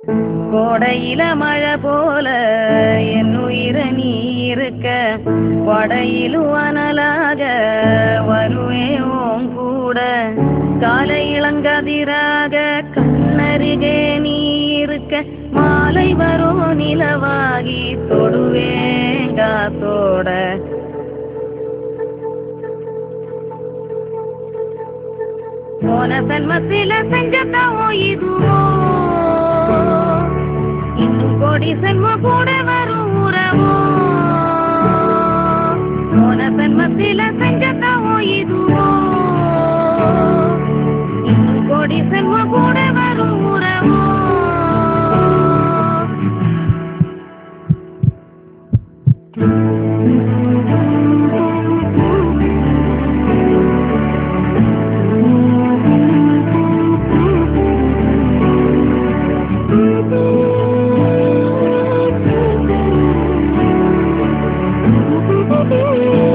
கோடையில மழை போல என் உயிர நீ இருக்க வடையிலும் அனலாக வருவேன் உன் கூட காலை இளங்கதிராக கண்ணருகே நீ இருக்க மாலை வரும் நிலவாகி தொடுவேன் காத்தோட போன சன்மத்தில செஞ்சதாவோ இதுவோ இன்னும் கோடி சென்மம் கூட வரும் உறவோ போன சன்மத்தில செஞ்சதாவோ இதுவோ இன்னும் கோடி சென்மம் கூட வரும் உறவோ Thank you.